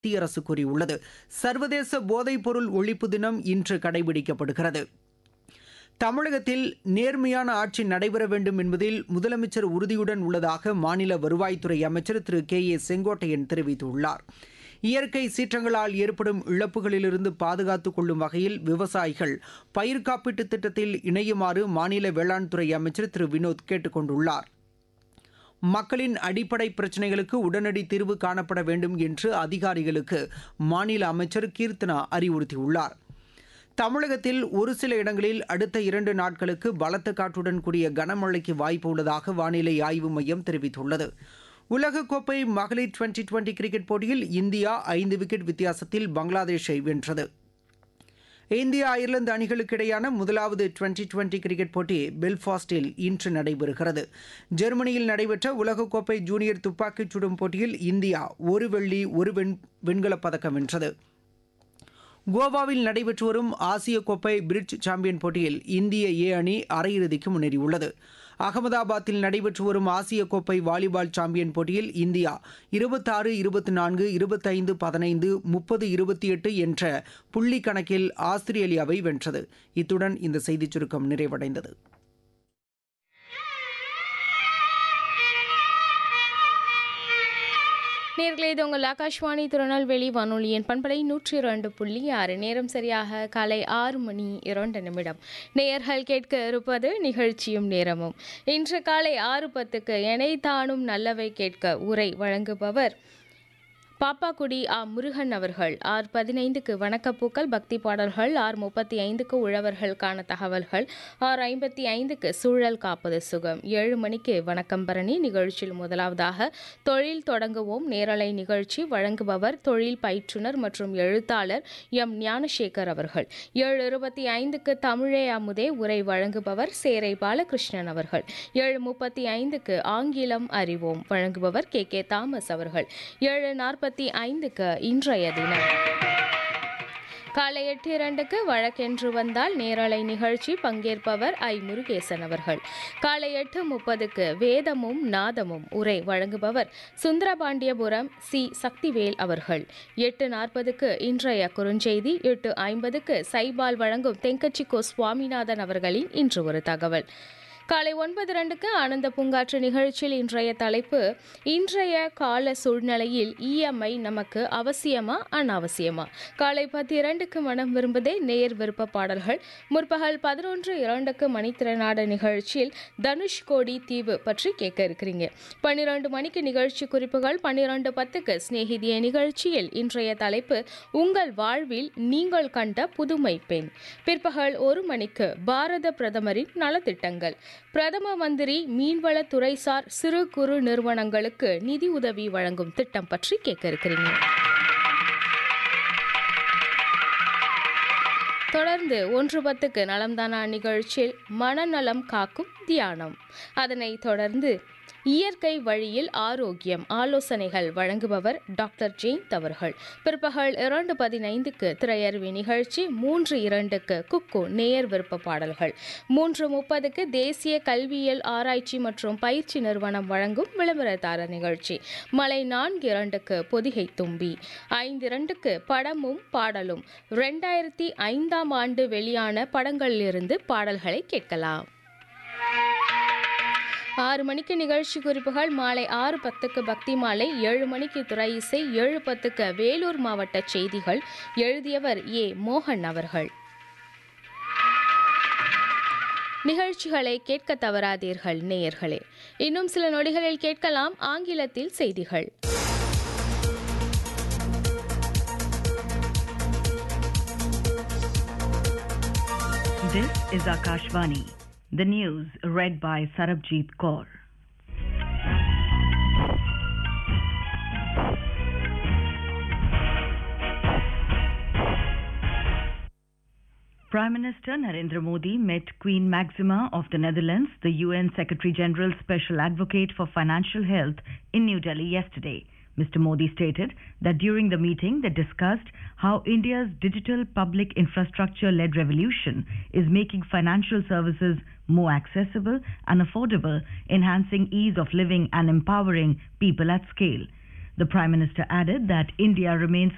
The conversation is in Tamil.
மத்திய அரசு கூறியுள்ளது சர்வதேச போதைப்பொருள் ஒழிப்பு தினம் இன்று கடைபிடிக்கப்படுகிறது தமிழகத்தில் நேர்மையான ஆட்சி நடைபெற வேண்டும் என்பதில் முதலமைச்சர் உறுதியுடன் உள்ளதாக மாநில வருவாய்த்துறை அமைச்சர் திரு கே ஏ செங்கோட்டையன் தெரிவித்துள்ளார் இயற்கை சீற்றங்களால் ஏற்படும் இழப்புகளிலிருந்து பாதுகாத்துக் கொள்ளும் வகையில் விவசாயிகள் பயிர் காப்பீட்டு திட்டத்தில் இணையுமாறு மாநில வேளாண் துறை அமைச்சர் திரு வினோத் கேட்டுக் கொண்டுள்ளார் மக்களின் அடிப்படை பிரச்சினைகளுக்கு உடனடி தீர்வு காணப்பட வேண்டும் என்று அதிகாரிகளுக்கு மாநில அமைச்சர் கீர்த்தனா அறிவுறுத்தியுள்ளார் தமிழகத்தில் ஒரு சில இடங்களில் அடுத்த இரண்டு நாட்களுக்கு பலத்த காற்றுடன் கூடிய கனமழைக்கு வாய்ப்பு உள்ளதாக வானிலை ஆய்வு மையம் தெரிவித்துள்ளது உலகக்கோப்பை மகளிர் டுவெண்டி டுவெண்டி கிரிக்கெட் போட்டியில் இந்தியா ஐந்து விக்கெட் வித்தியாசத்தில் பங்களாதேஷை வென்றது இந்தியா அயர்லாந்து அணிகளுக்கு இடையான முதலாவது டுவெண்டி டுவெண்டி கிரிக்கெட் போட்டி பெல்ஃபாஸ்டில் இன்று நடைபெறுகிறது ஜெர்மனியில் நடைபெற்ற உலகக்கோப்பை ஜூனியர் துப்பாக்கிச் சுடும் போட்டியில் இந்தியா ஒரு வெள்ளி ஒரு வெண் வெண்கலப் பதக்கம் வென்றது கோவாவில் நடைபெற்று வரும் ஆசிய கோப்பை பிரிட்ஜ் சாம்பியன் போட்டியில் இந்திய ஏ அணி அரையிறுதிக்கு முன்னேறியுள்ளது அகமதாபாத்தில் நடைபெற்று வரும் ஆசிய கோப்பை வாலிபால் சாம்பியன் போட்டியில் இந்தியா இருபத்தாறு இருபத்தி நான்கு இருபத்தைந்து பதினைந்து முப்பது இருபத்தி எட்டு என்ற புள்ளி கணக்கில் ஆஸ்திரேலியாவை வென்றது இத்துடன் இந்த செய்திச் சுருக்கம் நிறைவடைந்தது நேர்களே இது உங்கள் ஆகாஷ்வாணி திருநெல்வேலி வானொலியின் பண்பலை நூற்றி இரண்டு புள்ளி ஆறு நேரம் சரியாக காலை ஆறு மணி இரண்டு நிமிடம் நேயர்கள் கேட்க இருப்பது நிகழ்ச்சியும் நேரமும் இன்று காலை ஆறு பத்துக்கு எனை தானும் நல்லவை கேட்க உரை வழங்குபவர் பாப்பாக்குடி ஆ முருகன் அவர்கள் ஆர் பதினைந்துக்கு வணக்கப்பூக்கள் பக்தி பாடல்கள் ஆர் முப்பத்தி ஐந்துக்கு உழவர்களுக்கான தகவல்கள் ஆர் ஐம்பத்தி ஐந்துக்கு சூழல் காப்பது சுகம் ஏழு மணிக்கு வணக்கம் பரணி நிகழ்ச்சியில் முதலாவதாக தொழில் தொடங்குவோம் நேரலை நிகழ்ச்சி வழங்குபவர் தொழில் பயிற்றுனர் மற்றும் எழுத்தாளர் எம் ஞானசேகர் அவர்கள் ஏழு இருபத்தி ஐந்துக்கு தமிழே அமுதே உரை வழங்குபவர் சேரை பாலகிருஷ்ணன் அவர்கள் ஏழு முப்பத்தி ஐந்துக்கு ஆங்கிலம் அறிவோம் வழங்குபவர் கே கே தாமஸ் அவர்கள் ஏழு நாற்பத்தி ஐந்துக்கு இன்றைய தினம் காலை எட்டு இரண்டுக்கு வழக்கென்று வந்தால் நேரலை நிகழ்ச்சி பங்கேற்பவர் ஐ முருகேசன் அவர்கள் காலை எட்டு முப்பதுக்கு வேதமும் நாதமும் உரை வழங்குபவர் சுந்தரபாண்டியபுரம் சி சக்திவேல் அவர்கள் எட்டு நாற்பதுக்கு இன்றைய குறுஞ்செய்தி எட்டு ஐம்பதுக்கு சைபால் வழங்கும் தெங்கச்சி கோ சுவாமிநாதன் அவர்களின் இன்று ஒரு தகவல் காலை ஒன்பது ரெண்டுக்கு ஆனந்த பூங்காற்று நிகழ்ச்சியில் இன்றைய தலைப்பு இன்றைய கால சூழ்நிலையில் இஎம்ஐ நமக்கு அவசியமா அனாவசியமா காலை பத்து இரண்டுக்கு மனம் விரும்புதே நேர் விருப்ப பாடல்கள் முற்பகல் பதினொன்று இரண்டுக்கு மணித்திறனாட நிகழ்ச்சியில் தனுஷ்கோடி தீவு பற்றி கேட்க இருக்கிறீங்க பன்னிரண்டு மணிக்கு நிகழ்ச்சி குறிப்புகள் பன்னிரண்டு பத்துக்கு சிநேகிதிய நிகழ்ச்சியில் இன்றைய தலைப்பு உங்கள் வாழ்வில் நீங்கள் கண்ட புதுமை பெண் பிற்பகல் ஒரு மணிக்கு பாரத பிரதமரின் நலத்திட்டங்கள் பிரதம மந்திரி மீன்வள துறைசார் சிறு குறு நிறுவனங்களுக்கு நிதி உதவி வழங்கும் திட்டம் பற்றி கேட்க இருக்கிறீங்க தொடர்ந்து ஒன்று பத்துக்கு நலம்தானா நிகழ்ச்சியில் மனநலம் காக்கும் தியானம் அதனைத் தொடர்ந்து இயற்கை வழியில் ஆரோக்கியம் ஆலோசனைகள் வழங்குபவர் டாக்டர் ஜெயந்த் அவர்கள் பிற்பகல் இரண்டு பதினைந்துக்கு திரையருவி நிகழ்ச்சி மூன்று இரண்டுக்கு குக்கு நேயர் விருப்ப பாடல்கள் மூன்று முப்பதுக்கு தேசிய கல்வியியல் ஆராய்ச்சி மற்றும் பயிற்சி நிறுவனம் வழங்கும் விளம்பரதார நிகழ்ச்சி மலை நான்கு இரண்டுக்கு பொதிகை தும்பி ஐந்து இரண்டுக்கு படமும் பாடலும் ரெண்டாயிரத்தி ஐந்தாம் ஆண்டு வெளியான படங்களிலிருந்து பாடல்களை கேட்கலாம் ஆறு மணிக்கு நிகழ்ச்சி குறிப்புகள் மாலை ஆறு பத்துக்கு பக்தி மாலை ஏழு மணிக்கு துறை இசை ஏழு பத்துக்கு வேலூர் மாவட்ட செய்திகள் எழுதியவர் ஏ மோகன் அவர்கள் நிகழ்ச்சிகளை கேட்க தவறாதீர்கள் நேயர்களே இன்னும் சில நொடிகளில் கேட்கலாம் ஆங்கிலத்தில் செய்திகள் This is Akashvani. The news read by Sarabjit Kaur. Prime Minister Narendra Modi met Queen Maxima of the Netherlands, the UN Secretary General's Special Advocate for Financial Health, in New Delhi yesterday. Mr. Modi stated that during the meeting they discussed how India's digital public infrastructure led revolution is making financial services more accessible and affordable, enhancing ease of living and empowering people at scale. The Prime Minister added that India remains